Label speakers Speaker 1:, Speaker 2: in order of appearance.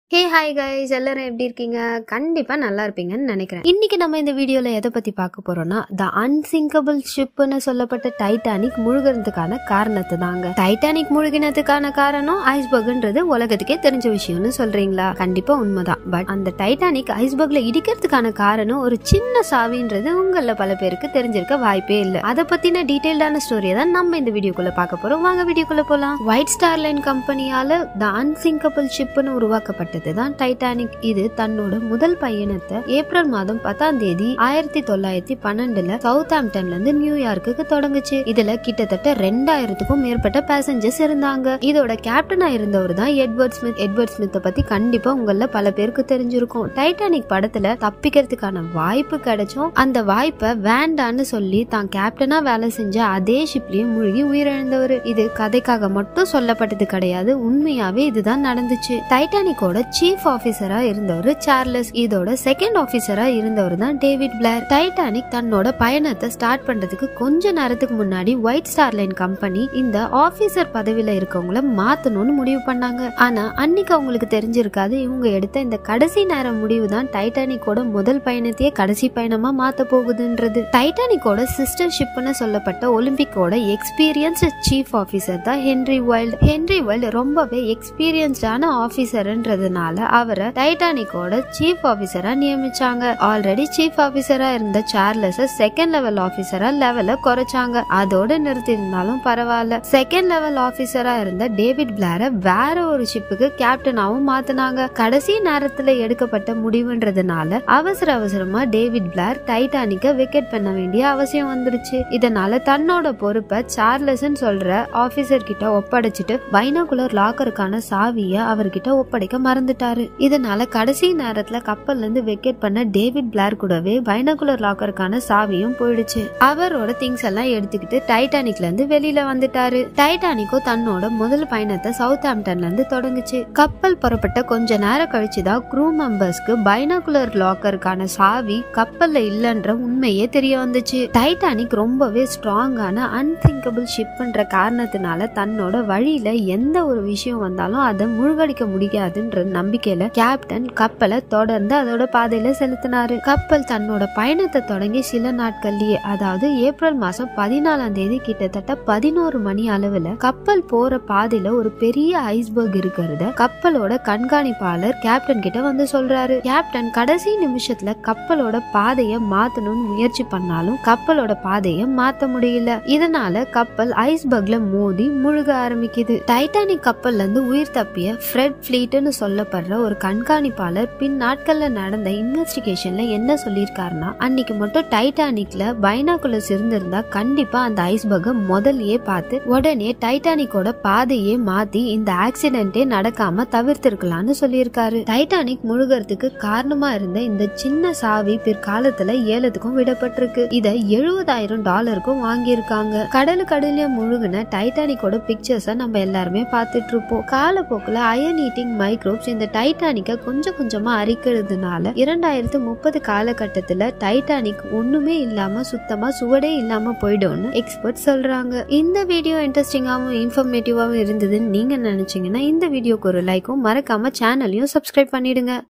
Speaker 1: hey hi guys எல்லாரும் எப்படி இருக்கீங்க கண்டிப்பா நல்லா இருப்பீங்கன்னு நினைக்கிறேன் இன்னைக்கு நம்ம இந்த வீடியோல எதை பத்தி பார்க்க போறோம்னா த அன்சிங்கபிள் ஷிப்னு சொல்லப்பட்ட டைட்டானிக் முழுகிறதுக்கான காரணத்தை தாங்க டைட்டானிக் முழுகினதுக்கான காரணம் ஐஸ்பர்க்ன்றது உலகத்துக்கே தெரிஞ்ச விஷயம்னு சொல்றீங்களா கண்டிப்பா உண்மைதான் பட் அந்த டைட்டானிக் ஐஸ்பர்க்ல இடிக்கிறதுக்கான காரணம் ஒரு சின்ன சாவின்றது உங்கள பல பேருக்கு தெரிஞ்சிருக்க வாய்ப்பே இல்லை அதை பத்தின டீடைல்டான ஸ்டோரியை தான் நம்ம இந்த வீடியோக்குள்ள பார்க்க போறோம் வாங்க வீடியோக்குள்ள போலாம் ஒயிட் ஸ்டார் லைன் கம்பெனியால த அன்சிங்கபிள் ஷிப்னு உருவாக்கப்பட்டது தான் டைட்டானிக் இது தன்னோட முதல் பயணத்தை ஏப்ரல் மாதம் பத்தாம் தேதி ஆயிரத்தி தொள்ளாயிரத்தி பன்னெண்டுல சவுத் ஆம்டன்ல இருந்து நியூயார்க்குக்கு தொடங்குச்சு இதுல கிட்டத்தட்ட ரெண்டாயிரத்துக்கும் மேற்பட்ட பேசஞ்சர்ஸ் இருந்தாங்க இதோட கேப்டனா இருந்தவர் தான் எட்வர்ட் ஸ்மித் எட்வர்ட் ஸ்மித்தை பத்தி கண்டிப்பா உங்கள பல பேருக்கு தெரிஞ்சிருக்கும் டைட்டானிக் படத்துல தப்பிக்கிறதுக்கான வாய்ப்பு கிடைச்சும் அந்த வாய்ப்பை வேண்டான்னு சொல்லி தான் கேப்டனா வேலை செஞ்ச அதே ஷிப்லயே மூழ்கி உயிரிழந்தவர் இது கதைக்காக மட்டும் சொல்லப்பட்டது கிடையாது உண்மையாவே இதுதான் நடந்துச்சு டைட்டானிக்கோட சீஃப் ஆபீசரா இருந்தவர் சார்லஸ் இதோட செகண்ட் ஆபீசரா இருந்தவர் தான் டேவிட் பிளேர் டைட்டானிக் தன்னோட பயணத்தை ஸ்டார்ட் பண்றதுக்கு கொஞ்ச நேரத்துக்கு முன்னாடி ஒயிட் ஸ்டார் லைன் கம்பெனி இந்த ஆபீசர் பதவியில இருக்கவங்கள மாத்தணும்னு முடிவு பண்ணாங்க ஆனா அன்னைக்கு அவங்களுக்கு தெரிஞ்சிருக்காது இவங்க எடுத்த இந்த கடைசி நேர முடிவு தான் டைட்டானிக்கோட முதல் பயணத்தையே கடைசி பயணமா மாத்த போகுதுன்றது டைட்டானிக்கோட சிஸ்டர் ஷிப்னு சொல்லப்பட்ட ஒலிம்பிக்கோட எக்ஸ்பீரியன்ஸ்ட் சீஃப் ஆபீசர் தான் ஹென்ரி வைல்ட் ஹென்ரி வைல்ட் ரொம்பவே எக்ஸ்பீரியன்ஸ்டான ஆபீசர்ன்றதுனால அவரை டைட்டானிக்கோட சீஃப் ஆபீசரா நியமிச்சாங்க ஆல்ரெடி சீஃப் ஆபீசரா இருந்த சார்லஸ் செகண்ட் லெவல் ஆபீசரா லெவல குறைச்சாங்க அதோட நிறுத்தி இருந்தாலும் பரவாயில்ல செகண்ட் லெவல் ஆபீசரா இருந்த டேவிட் பிளார வேற ஒரு ஷிப்புக்கு கேப்டனாவும் மாத்தினாங்க கடைசி நேரத்துல எடுக்கப்பட்ட முடிவுன்றதுனால அவசர அவசரமா டேவிட் பிளார் டைட்டானிக்க விக்கெட் பண்ண வேண்டிய அவசியம் வந்துருச்சு இதனால தன்னோட பொறுப்பை சார்லஸ் சொல்ற ஆபீசர் கிட்ட ஒப்படைச்சிட்டு பைனாகுலர் லாக்கருக்கான சாவிய அவர்கிட்ட ஒப்படைக்க மறந்துட்டாரு இதனால கடைசி நேரத்துல கப்பல்ல இருந்து வெக்கேட் பண்ண டேவிட் பிளார் கூடவே பைனாகுலர் லாக்கருக்கான சாவியும் போயிடுச்சு அவரோட திங்ஸ் எல்லாம் எடுத்துக்கிட்டு டைட்டானிக்ல இருந்து வெளியில வந்துட்டாரு டைட்டானிக்கோ தன்னோட முதல் பயணத்தை சவுத் ஆம்டன்ல இருந்து தொடங்குச்சு கப்பல் புறப்பட்ட கொஞ்ச நேரம் கழிச்சுதான் க்ரூ மெம்பர்ஸ்க்கு பைனாகுலர் லாக்கருக்கான சாவி கப்பல்ல இல்லன்ற உண்மையே தெரிய வந்துச்சு டைட்டானிக் ரொம்பவே ஸ்ட்ராங்கான அன்திங்கபிள் ஷிப்ன்ற காரணத்தினால தன்னோட வழியில எந்த ஒரு விஷயம் வந்தாலும் அதை முழுகடிக்க முடியாதுன்ற நம்பிக்கையில கேப்டன் கப்பலை தொடர்ந்து அதோட பாதையில செலுத்தினாரு கப்பல் தன்னோட பயணத்தை தொடங்கி சில நாட்கள்லயே அதாவது ஏப்ரல் மாசம் பதினாலாம் தேதி கிட்டத்தட்ட பதினோரு மணி அளவுல கப்பல் போற பாதையில ஒரு பெரிய ஐஸ்பர்க் இருக்கிறத கப்பலோட கண்காணிப்பாளர் கேப்டன் கிட்ட வந்து சொல்றாரு கேப்டன் கடைசி நிமிஷத்துல கப்பலோட பாதைய மாத்தணும்னு முயற்சி பண்ணாலும் கப்பலோட பாதைய மாத்த முடியல இதனால கப்பல் ஐஸ்பர்க்ல மோதி முழுக ஆரம்பிக்குது டைட்டானிக் கப்பல்ல இருந்து உயிர் தப்பிய ஃப்ரெட் ஃபிளீட்னு சொல்லப்படுற ஒரு கண்காணிப்பாளர் பின் நாட்கள்ல நடந்த இன்வெஸ்டிகேஷன்ல என்ன சொல்லியிருக்காருன்னா அன்னைக்கு மட்டும் டைட்டானிக்ல பைனாகுலர்ஸ் இருந்திருந்தா கண்டிப்பா அந்த ஐஸ்பர்கை முதல்லயே பார்த்து உடனே டைட்டானிக்கோட பாதையே மாத்தி இந்த ஆக்சிடென்டே நடக்காம தவிர்த்திருக்கலாம்னு சொல்லியிருக்காரு டைட்டானிக் முழுகிறதுக்கு காரணமா இருந்த இந்த சின்ன சாவி பிற்காலத்துல ஏலத்துக்கும் விடப்பட்டிருக்கு இத எழுபதாயிரம் டாலருக்கும் வாங்கியிருக்காங்க கடலு கடலைய முழுகின டைட்டானிக்கோட பிக்சர்ஸ நம்ம எல்லாருமே பார்த்துட்டு இருப்போம் காலப்போக்குல அயன் ஈட்டிங் மைக்ரோப்ஸ் இந்த டைட்டானிக்கை கொஞ்சம் கொஞ்சமா அரிக்கிறதுனால இரண்டாயிரத்து முப்பது காலகட்டத்துல டைட்டானிக் ஒண்ணுமே இல்லாம சுத்தமா சுவடே இல்லாம போயிடும்னு எக்ஸ்பர்ட் சொல்றாங்க இந்த வீடியோ இன்ட்ரெஸ்டிங்காவும் இன்ஃபர்மேட்டிவாவும் இருந்ததுன்னு நீங்க நினைச்சீங்கன்னா இந்த வீடியோக்கு ஒரு லைக்கும் மறக்காம சேனலையும் சப்ஸ்கிரைப் பண்ணிடுங்க